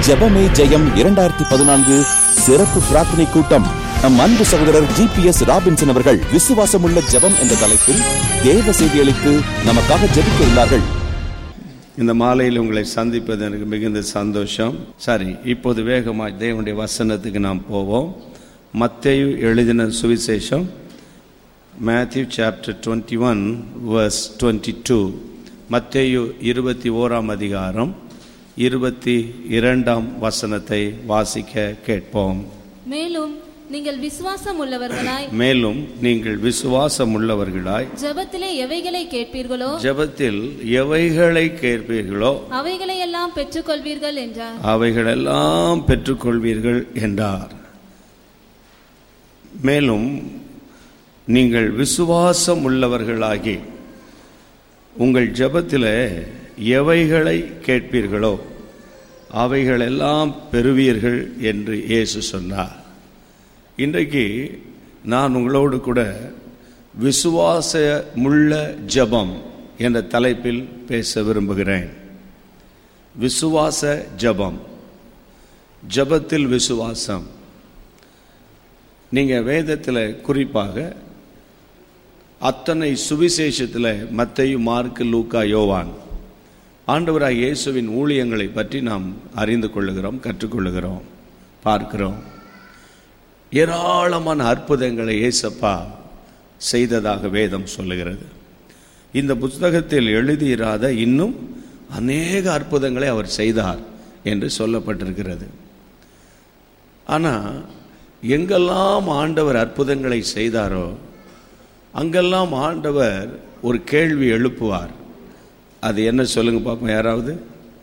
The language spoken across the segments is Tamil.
ஜெபமே ஜெயம் இரண்டாயிரத்தி பதினான்கு சிறப்பு பிரார்த்தனை கூட்டம் நம் அன்பு சகோதரர் ஜி பி எஸ் ராபின்சன் அவர்கள் விசுவாசமுள்ள ஜெபம் என்ற தலைப்பில் தேவ செய்தி அளித்து நமக்காக ஜெபிக்க உள்ளார்கள் இந்த மாலையில் உங்களை சந்திப்பது எனக்கு மிகுந்த சந்தோஷம் சரி இப்போது வேகமாய் தேவனுடைய வசனத்துக்கு நாம் போவோம் மத்தேயு எழுதின சுவிசேஷம் Matthew chapter twenty one verse twenty two மத்தேயு இருபத்தி ஓராம் அதிகாரம் இருபத்தி இரண்டாம் வசனத்தை வாசிக்க கேட்போம் மேலும் நீங்கள் விசுவாசம் உள்ளவர்களாய் மேலும் நீங்கள் விசுவாசம் உள்ளவர்களாய் ஜெபத்திலே எவைகளை கேட்பீர்களோ ஜெபத்தில் எவைகளை கேட்பீர்களோ அவைகளையெல்லாம் பெற்றுக்கொள்வீர்கள் என்றார் அவைகளெல்லாம் பெற்றுக்கொள்வீர்கள் என்றார் மேலும் நீங்கள் விசுவாசம் உள்ளவர்களாகி உங்கள் ஜெபத்தில் எவைகளை கேட்பீர்களோ அவைகளெல்லாம் பெறுவீர்கள் என்று இயேசு சொன்னார் இன்றைக்கு நான் உங்களோடு கூட விசுவாசமுள்ள ஜெபம் என்ற தலைப்பில் பேச விரும்புகிறேன் விசுவாச ஜெபம் ஜெபத்தில் விசுவாசம் நீங்கள் வேதத்தில் குறிப்பாக அத்தனை சுவிசேஷத்தில் மத்தையு மார்க்கு லூக்கா யோவான் ஆண்டவராய் இயேசுவின் ஊழியங்களை பற்றி நாம் அறிந்து கொள்ளுகிறோம் கற்றுக்கொள்ளுகிறோம் பார்க்கிறோம் ஏராளமான அற்புதங்களை இயேசப்பா செய்ததாக வேதம் சொல்லுகிறது இந்த புத்தகத்தில் எழுதியிராத இன்னும் அநேக அற்புதங்களை அவர் செய்தார் என்று சொல்லப்பட்டிருக்கிறது ஆனால் எங்கெல்லாம் ஆண்டவர் அற்புதங்களை செய்தாரோ அங்கெல்லாம் ஆண்டவர் ஒரு கேள்வி எழுப்புவார் அது என்ன சொல்லுங்க பார்ப்போம் யாராவது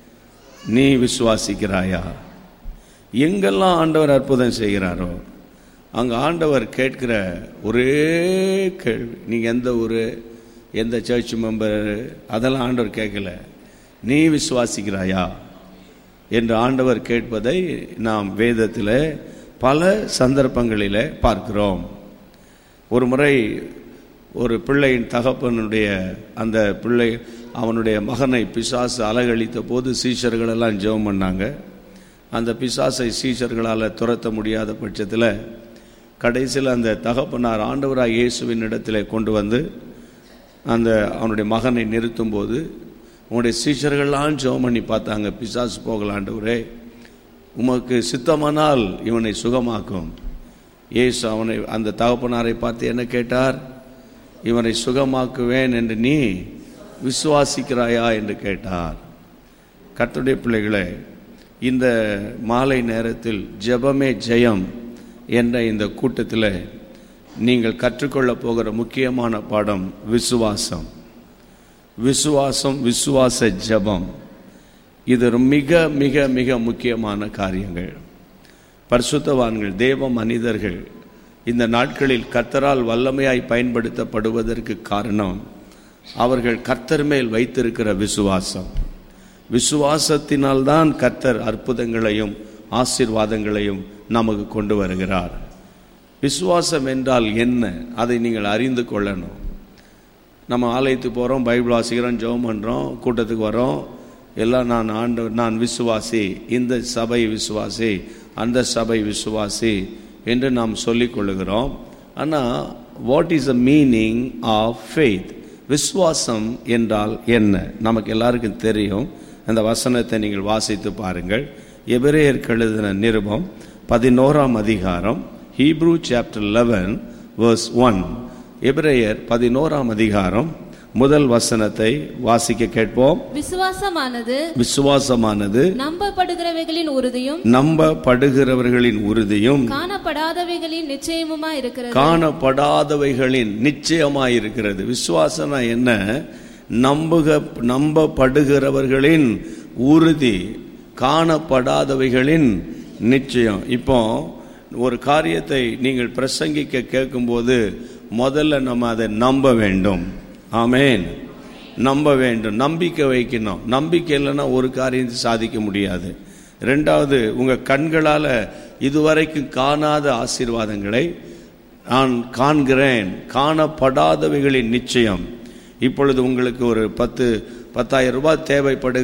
நீ விசுவாசிக்கிறாயா எங்கெல்லாம் ஆண்டவர் அற்புதம் செய்கிறாரோ அங்கே ஆண்டவர் கேட்கிற ஒரே கேள்வி நீங்கள் எந்த ஊர் எந்த சர்ச் மெம்பர் அதெல்லாம் ஆண்டவர் கேட்கல நீ விசுவாசிக்கிறாயா என்று ஆண்டவர் கேட்பதை நாம் வேதத்தில் பல சந்தர்ப்பங்களில் பார்க்கிறோம் ஒரு முறை ஒரு பிள்ளையின் தகப்பனுடைய அந்த பிள்ளை அவனுடைய மகனை பிசாசு அலகழித்த போது சீஷர்கள் எல்லாம் ஜெபம் பண்ணாங்க அந்த பிசாசை சீஷர்களால் துரத்த முடியாத பட்சத்தில் கடைசியில் அந்த தகப்பனார் ஆண்டவராக இயேசுவின் இடத்துல கொண்டு வந்து அந்த அவனுடைய மகனை நிறுத்தும் போது உன்னுடைய சீஷர்கள்லாம் ஜெபம் பண்ணி பார்த்தாங்க பிசாசு போகலாண்டவரே உமக்கு சித்தமானால் இவனை சுகமாக்கும் இயேசு அவனை அந்த தகப்பனாரை பார்த்து என்ன கேட்டார் இவனை சுகமாக்குவேன் என்று நீ விசுவாசிக்கிறாயா என்று கேட்டார் கர்த்தருடைய பிள்ளைகளே இந்த மாலை நேரத்தில் ஜெபமே ஜெயம் என்ற இந்த கூட்டத்தில் நீங்கள் கற்றுக்கொள்ளப் போகிற முக்கியமான பாடம் விசுவாசம் விசுவாசம் விசுவாச ஜெபம் இது மிக மிக மிக முக்கியமான காரியங்கள் பரிசுத்தவான்கள் தேவ மனிதர்கள் இந்த நாட்களில் கர்த்தரால் வல்லமையாய் பயன்படுத்தப்படுவதற்கு காரணம் அவர்கள் கர்த்தர் மேல் வைத்திருக்கிற விசுவாசம் விசுவாசத்தினால்தான் கர்த்தர் அற்புதங்களையும் ஆசீர்வாதங்களையும் நமக்கு கொண்டு வருகிறார் விசுவாசம் என்றால் என்ன அதை நீங்கள் அறிந்து கொள்ளணும் நம்ம ஆலயத்துக்கு போகிறோம் பைபிள் வாசிக்கிறோம் ஜெபம் பண்ணுறோம் கூட்டத்துக்கு வரோம் எல்லாம் நான் ஆண்டு நான் விசுவாசி இந்த சபை விசுவாசி அந்த சபை விசுவாசி என்று நாம் சொல்லிக் கொள்ளுகிறோம் ஆனால் what is the meaning of faith விசுவாசம் என்றால் என்ன நமக்கு எல்லாருக்கும் தெரியும் அந்த வசனத்தை நீங்கள் வாசித்து பாருங்கள் எபிரேயருக்கு எழுதின நிருபம் பதினோராம் அதிகாரம் Hebrew chapter eleven verse one எபிரேயர் பதினோராம் அதிகாரம் முதல் வசனத்தை வாசிக்க கேட்போம் விசுவாசமானது விசுவாசமானது நம்பப்படுகிறவைகளின் உறுதியும் நம்பப்படுகிறவர்களின் உறுதியும் காணப்படாதவைகளின் நிச்சயமுமா இருக்கிறது காணப்படாதவைகளின் நிச்சயமாயிருக்கிறது விசுவாசனா என்ன நம்புக நம்பப்படுகிறவர்களின் உறுதி காணப்படாதவைகளின் நிச்சயம் இப்போ ஒரு காரியத்தை நீங்கள் பிரசங்கிக்க கேட்கும்போது முதல்ல நம்ம அதை நம்ப வேண்டும் ஆமேன் நம்ப வேண்டும் நம்பிக்கை வைக்கணும் நம்பிக்கை இல்லைன்னா ஒரு காரியத்தை சாதிக்க முடியாது ரெண்டாவது உங்கள் கண்களால் இதுவரைக்கும் காணாத ஆசீர்வாதங்களை நான் காண்கிறேன் காணப்படாதவைகளின் நிச்சயம் இப்பொழுது உங்களுக்கு ஒரு பத்து பத்தாயிரம் ரூபாய் தேவைப்படுகிறது